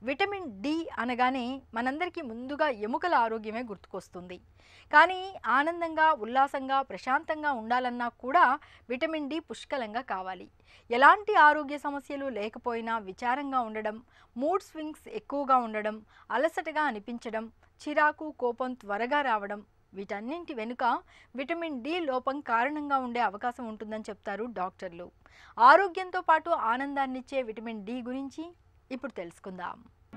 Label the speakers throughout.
Speaker 1: vitamin D అనగానే మనందరికీ ముందుగా ఎముకల ఆరోగ్యమే గుర్తుకొస్తుంది కానీ ఆనందంగా ఉల్లాసంగా ప్రశాంతంగా ఉండాలన్నా కూడా విటమిన్ డి పుష్కలంగా కావాలి ఎలాంటి ఆరోగ్య సమస్యలు లేకపోయినా విచారంగా ఉండడం మూడ్ స్వింగ్స్ ఎక్కువగా ఉండడం అలసటగా అనిపించడం చిరాకు కోపం త్వరగా రావడం వీటన్నింటి వెనుక విటమిన్ డి లోపం కారణంగా ఉండే అవకాశం ఉంటుందని చెప్తారు డాక్టర్లు ఆరోగ్యంతో పాటు ఆనందాన్నిచ్చే విటమిన్ డి గురించి ఇప్పుడు తెలుసుకుందాం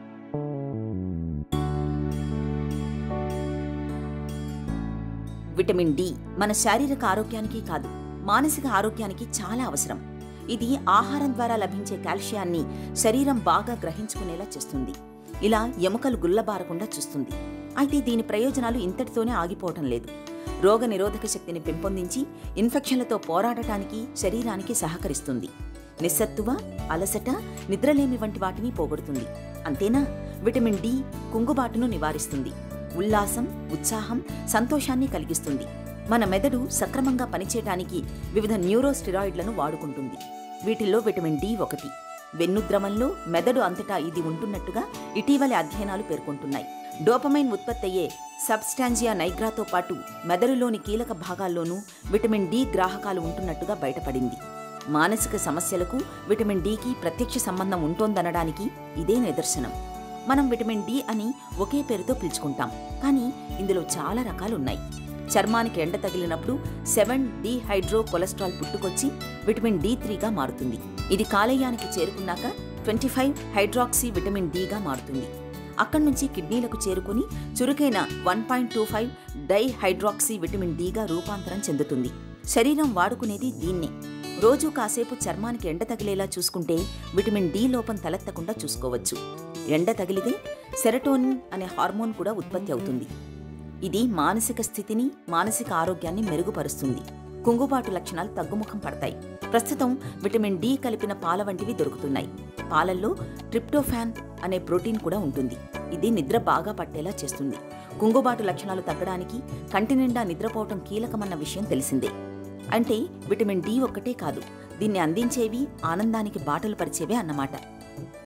Speaker 2: విటమిన్ డి మన శారీరక ఆరోగ్యానికి కాదు మానసిక ఆరోగ్యానికి చాలా అవసరం ఇది ఆహారం ద్వారా లభించే కాల్షియాన్ని శరీరం బాగా గ్రహించుకునేలా చేస్తుంది ఇలా ఎముకలు గుల్లబారకుండా చూస్తుంది అయితే దీని ప్రయోజనాలు ఇంతటితోనే ఆగిపోవటం లేదు రోగ నిరోధక శక్తిని పెంపొందించి ఇన్ఫెక్షన్లతో పోరాడటానికి శరీరానికి సహకరిస్తుంది నిస్సత్తువ అలసట నిద్రలేమి వంటి వాటిని పోగొడుతుంది అంతేనా విటమిన్ డి కుంగుబాటును నివారిస్తుంది ఉల్లాసం ఉత్సాహం సంతోషాన్ని కలిగిస్తుంది మన మెదడు సక్రమంగా పనిచేయటానికి వివిధ న్యూరోస్టిరాయిడ్లను వాడుకుంటుంది వీటిల్లో విటమిన్ డి ఒకటి వెన్నుద్రమంలో మెదడు అంతటా ఇది ఉంటున్నట్టుగా ఇటీవలి అధ్యయనాలు పేర్కొంటున్నాయి డోపమైన్ ఉత్పత్తి అయ్యే సబ్స్టాన్జియా నైగ్రాతో పాటు మెదడులోని కీలక భాగాల్లోనూ విటమిన్ డి గ్రాహకాలు ఉంటున్నట్టుగా బయటపడింది మానసిక సమస్యలకు విటమిన్ డికి ప్రత్యక్ష సంబంధం ఉంటోందనడానికి ఇదే నిదర్శనం మనం విటమిన్ డి అని ఒకే పేరుతో పిలుచుకుంటాం కానీ ఇందులో చాలా రకాలున్నాయి చర్మానికి ఎండ తగిలినప్పుడు సెవెన్ హైడ్రో కొలెస్ట్రాల్ పుట్టుకొచ్చి విటమిన్ డి త్రీగా మారుతుంది ఇది కాలేయానికి చేరుకున్నాక ట్వంటీ ఫైవ్ హైడ్రాక్సీ విటమిన్ డిగా మారుతుంది అక్కడి నుంచి కిడ్నీలకు చేరుకుని చురుకైన one point two five dihydroxy vitamin డిగా రూపాంతరం చెందుతుంది శరీరం వాడుకునేది దీన్నే రోజు కాసేపు చర్మానికి ఎండ తగిలేలా చూసుకుంటే విటమిన్ డి లోపం తలెత్తకుండా చూసుకోవచ్చు ఎండ తగిలితే సెరటోనిన్ అనే హార్మోన్ కూడా ఉత్పత్తి అవుతుంది ఇది మానసిక స్థితిని మానసిక ఆరోగ్యాన్ని మెరుగుపరుస్తుంది కుంగుబాటు లక్షణాలు తగ్గుముఖం పడతాయి ప్రస్తుతం విటమిన్ డి కలిపిన పాల వంటివి దొరుకుతున్నాయి పాలల్లో ట్రిప్టోఫాన్ అనే ప్రోటీన్ కూడా ఉంటుంది ఇది నిద్ర బాగా పట్టేలా చేస్తుంది కుంగుబాటు లక్షణాలు తగ్గడానికి కంటి నిండా నిద్రపోవటం కీలకమన్న విషయం తెలిసిందే అంటే విటమిన్ డి ఒక్కటే కాదు దీన్ని అందించేవి ఆనందానికి బాటలు పరిచేవే అన్నమాట